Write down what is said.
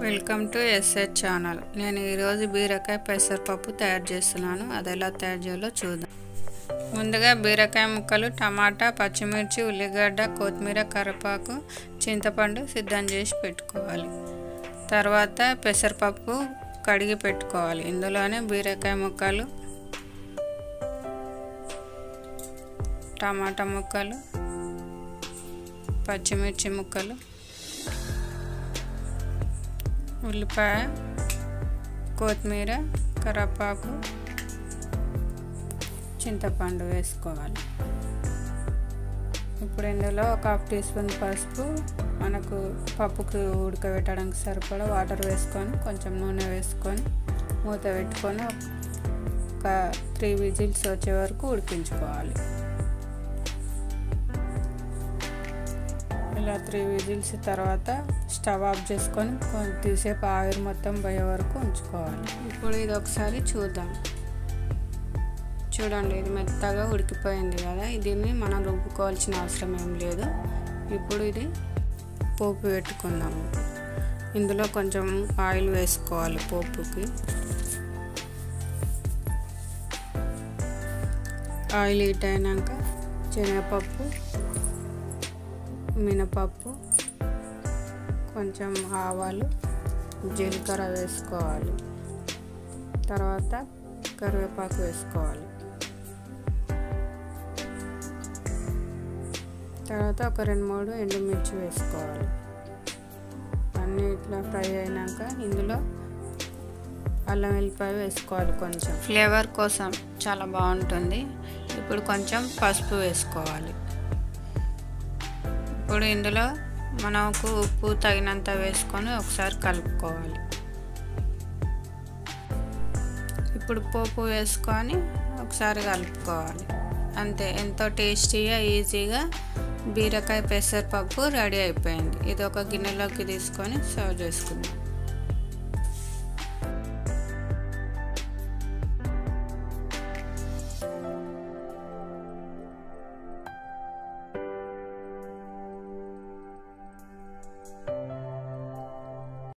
welcome to SS channel నేను ఈరోజు బీరకాయ పెసరపప్పు తయారు చేస్తున్నాను అది ఎలా తయారు చేయాలో చూద్దాం ముందుగా బీరకాయ ముక్కలు టమాటా పచ్చిమిర్చి ఉల్లిగడ్డ కొత్తిమీర కరివేపాకు చింతపండు సిద్ధం చేసి పెట్టుకోవాలి తర్వాత పెసరపప్పు కడిగి పెట్టుకోవాలి ఇందులోనే బీరకాయ ముక్కలు టమాటా ముక్కలు పచ్చిమిర్చి ముక్కలు ఉల్లిపాయ కొత్తిమీర కరివేపాకు చింతపండు వేసుకోవాలి ఇప్పుడు ఇందులో ఒక హాఫ్ టీ స్పూన్ పసుపు మనకు పప్పుకి ఉడకబెట్టడానికి సరిపడా వాటర్ వేసుకొని కొంచెం నూనె వేసుకొని మూత పెట్టుకొని ఒక త్రీ విజిల్స్ వచ్చే వరకు ఉడికించుకోవాలి ఇలా త్రీ విజిల్స్ తర్వాత స్టవ్ ఆఫ్ చేసుకొని కొద్దిసేపు ఆవిరి మొత్తం పోయే వరకు ఉంచుకోవాలి ఇప్పుడు ఇది ఒకసారి చూద్దాం చూడండి ఇది మెత్తగా ఉడికిపోయింది కదా దీన్ని మనం రుబ్బుకోవాల్సిన అవసరం ఏం లేదు ఇప్పుడు ఇది పోపు పెట్టుకుందాము ఇందులో కొంచెం ఆయిల్ వేసుకోవాలి పోపుకి ఆయిల్ హీట్ అయినాక శనగపప్పు మినపప్పు కొంచెం ఆవాలు జీలకర్ర వేసుకోవాలి తర్వాత కరివేపాకు వేసుకోవాలి తర్వాత ఒక రెండు మూడు ఎండుమిర్చి వేసుకోవాలి అన్నీ ఇట్లా ఫ్రై అయినాక ఇందులో అల్లం వెల్లిపాయ వేసుకోవాలి కొంచెం ఫ్లేవర్ కోసం చాలా బాగుంటుంది ఇప్పుడు కొంచెం పసుపు వేసుకోవాలి ఇప్పుడు ఇందులో మనకు ఉప్పు తగినంత వేసుకొని ఒకసారి కలుపుకోవాలి ఇప్పుడు పోపు వేసుకొని ఒకసారి కలుపుకోవాలి అంతే ఎంతో టేస్టీగా ఈజీగా బీరకాయ పెసరపప్పు రెడీ అయిపోయింది ఇది ఒక గిన్నెలోకి తీసుకొని సర్వ్ చేసుకుందాం